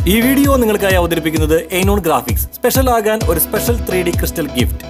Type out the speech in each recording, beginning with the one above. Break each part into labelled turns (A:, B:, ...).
A: ഈ വീഡിയോ നിങ്ങൾക്കായി അവതരിപ്പിക്കുന്നത് എയ്നോൺ ഗ്രാഫിക്സ് സ്പെഷ്യൽ ആകാൻ ഒരു special three D crystal gift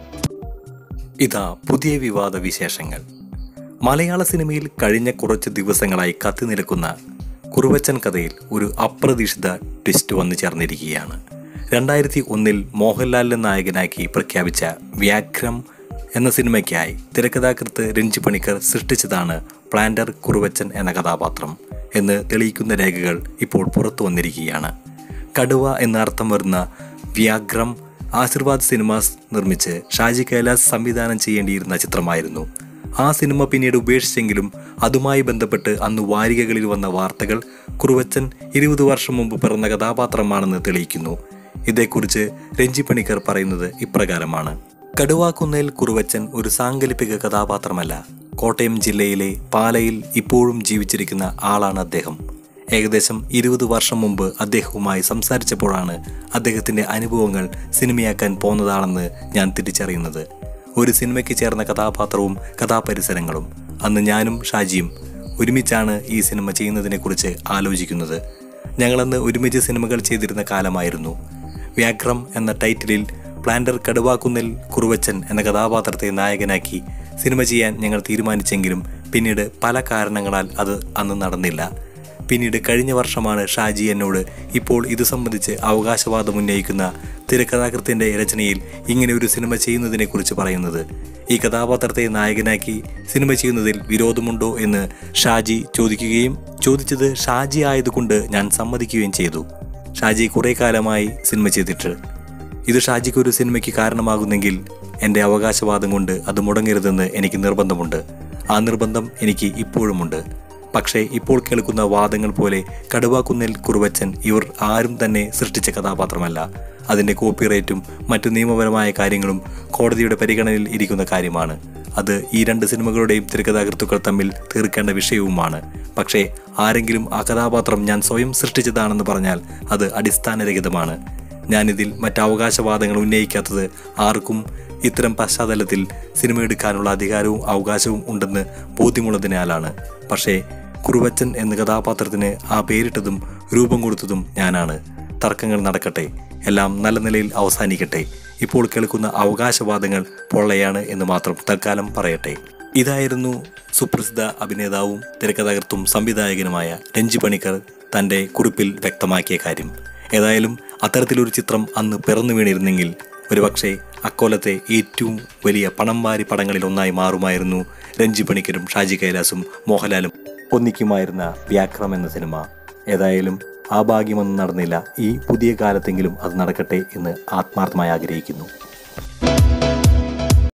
A: ഇതാ പുതിയ വിവാദ വിശേഷങ്ങൾ മലയാള സിനിമയിൽ കഴിഞ്ഞ കുറച്ച് ദിവസങ്ങളായി കത്തി നിൽക്കുന്ന കുറുവച്ചൻ കഥയിൽ ഒരു അപ്രതീക്ഷിത ട്വിസ്റ്റ് വന്നു ചേർന്നിരിക്കുകയാണ് രണ്ടായിരത്തി ഒന്നിൽ മോഹൻലാലിനെ നായകനാക്കി പ്രഖ്യാപിച്ച വ്യാഘ്രം എന്ന സിനിമയ്ക്കായി തിരക്കഥാകൃത്ത് രഞ്ജി പണിക്കർ സൃഷ്ടിച്ചതാണ് പ്ലാന്റർ കുറുവച്ചൻ എന്ന കഥാപാത്രം എന്ന് തെളിയിക്കുന്ന രേഖകൾ ഇപ്പോൾ പുറത്തു വന്നിരിക്കുകയാണ് കടുവ എന്ന അർത്ഥം വരുന്ന വ്യാഘ്രം ആശീർവാദ് സിനിമാസ് നിർമ്മിച്ച് ഷാജി കൈലാസ് സംവിധാനം ചെയ്യേണ്ടിയിരുന്ന ചിത്രമായിരുന്നു ആ സിനിമ പിന്നീട് ഉപേക്ഷിച്ചെങ്കിലും അതുമായി ബന്ധപ്പെട്ട് അന്ന് വാരികകളിൽ വന്ന വാർത്തകൾ കുറുവച്ചൻ ഇരുപത് വർഷം മുമ്പ് പിറന്ന കഥാപാത്രമാണെന്ന് തെളിയിക്കുന്നു ഇതേക്കുറിച്ച് രഞ്ജി പണിക്കർ പറയുന്നത് ഇപ്രകാരമാണ് കടുവാക്കുന്നേൽ കുറുവച്ചൻ ഒരു സാങ്കല്പിക കഥാപാത്രമല്ല കോട്ടയം ജില്ലയിലെ പാലയിൽ ഇപ്പോഴും ജീവിച്ചിരിക്കുന്ന ആളാണ് അദ്ദേഹം ഏകദേശം ഇരുപത് വർഷം മുമ്പ് അദ്ദേഹവുമായി സംസാരിച്ചപ്പോഴാണ് അദ്ദേഹത്തിന്റെ അനുഭവങ്ങൾ സിനിമയാക്കാൻ പോന്നതാണെന്ന് ഞാൻ തിരിച്ചറിയുന്നത് ഒരു സിനിമയ്ക്ക് ചേർന്ന കഥാപാത്രവും കഥാപരിസരങ്ങളും അന്ന് ഞാനും ഷാജിയും ഒരുമിച്ചാണ് ഈ സിനിമ ചെയ്യുന്നതിനെക്കുറിച്ച് ആലോചിക്കുന്നത് ഞങ്ങളന്ന് ഒരുമിച്ച് സിനിമകൾ ചെയ്തിരുന്ന കാലമായിരുന്നു വ്യാഘ്രം എന്ന ടൈറ്റിലിൽ പ്ലാന്റർ കടുവാക്കുന്നിൽ കുറുവച്ചൻ എന്ന കഥാപാത്രത്തെ നായകനാക്കി സിനിമ ചെയ്യാൻ ഞങ്ങൾ തീരുമാനിച്ചെങ്കിലും പിന്നീട് പല കാരണങ്ങളാൽ അത് അന്ന് നടന്നില്ല പിന്നീട് കഴിഞ്ഞ വർഷമാണ് ഷാജി എന്നോട് ഇപ്പോൾ ഇത് സംബന്ധിച്ച് അവകാശവാദം ഉന്നയിക്കുന്ന തിരക്കഥാകൃത്തിന്റെ രചനയിൽ ഇങ്ങനെ ഒരു സിനിമ ചെയ്യുന്നതിനെക്കുറിച്ച് പറയുന്നത് ഈ കഥാപാത്രത്തെ നായകനാക്കി സിനിമ ചെയ്യുന്നതിൽ വിരോധമുണ്ടോ എന്ന് ഷാജി ചോദിക്കുകയും ചോദിച്ചത് ഷാജി ആയതുകൊണ്ട് ഞാൻ സമ്മതിക്കുകയും ചെയ്തു ഷാജി കുറേ കാലമായി സിനിമ ചെയ്തിട്ട് ഇത് ഷാജിക്ക് ഒരു സിനിമയ്ക്ക് കാരണമാകുന്നെങ്കിൽ എൻ്റെ അവകാശവാദം കൊണ്ട് അത് മുടങ്ങരുതെന്ന് എനിക്ക് നിർബന്ധമുണ്ട് ആ നിർബന്ധം എനിക്ക് ഇപ്പോഴുമുണ്ട് പക്ഷേ ഇപ്പോൾ കേൾക്കുന്ന വാദങ്ങൾ പോലെ കടുവാക്കുന്നിൽ കുറുവച്ചൻ ഇവർ ആരും തന്നെ സൃഷ്ടിച്ച കഥാപാത്രമല്ല അതിൻ്റെ കോപ്പിറൈറ്റും മറ്റു നിയമപരമായ കാര്യങ്ങളും കോടതിയുടെ പരിഗണനയിൽ ഇരിക്കുന്ന കാര്യമാണ് അത് ഈ രണ്ട് സിനിമകളുടെയും തിരക്കഥാകൃത്തുക്കൾ തമ്മിൽ തീർക്കേണ്ട വിഷയവുമാണ് പക്ഷേ ആരെങ്കിലും ആ കഥാപാത്രം ഞാൻ സ്വയം സൃഷ്ടിച്ചതാണെന്ന് പറഞ്ഞാൽ അത് അടിസ്ഥാനരഹിതമാണ് ഞാനിതിൽ മറ്റ് അവകാശവാദങ്ങൾ ഉന്നയിക്കാത്തത് ആർക്കും ഇത്തരം പശ്ചാത്തലത്തിൽ സിനിമ എടുക്കാനുള്ള അധികാരവും അവകാശവും ഉണ്ടെന്ന് ബോധ്യമുള്ളതിനാലാണ് പക്ഷേ കുറുവച്ചൻ എന്ന കഥാപാത്രത്തിന് ആ പേരിട്ടതും രൂപം കൊടുത്തതും ഞാനാണ് തർക്കങ്ങൾ നടക്കട്ടെ എല്ലാം നല്ല നിലയിൽ അവസാനിക്കട്ടെ ഇപ്പോൾ കേൾക്കുന്ന അവകാശവാദങ്ങൾ പൊള്ളയാണ് എന്ന് മാത്രം തൽക്കാലം പറയട്ടെ ഇതായിരുന്നു സുപ്രസിദ്ധ അഭിനേതാവും തിരക്കഥാകൃത്തും സംവിധായകനുമായ രഞ്ജി പണിക്കർ തൻ്റെ കുറിപ്പിൽ വ്യക്തമാക്കിയ കാര്യം ഏതായാലും അത്തരത്തിലൊരു ചിത്രം അന്ന് പിറന്നു വീണിരുന്നെങ്കിൽ ഒരുപക്ഷെ അക്കോലത്തെ ഏറ്റവും വലിയ പണം വാരി പടങ്ങളിൽ ഒന്നായി മാറുമായിരുന്നു രഞ്ജി പണിക്കരും ഷാജി കൈലാസും മോഹൻലാലും ഒന്നിക്കുമായിരുന്ന വ്യാക്രം എന്ന സിനിമ ഏതായാലും ആ ഭാഗ്യമൊന്നും നടന്നില്ല ഈ പുതിയ കാലത്തെങ്കിലും അത് നടക്കട്ടെ എന്ന് ആത്മാർത്ഥമായി ആഗ്രഹിക്കുന്നു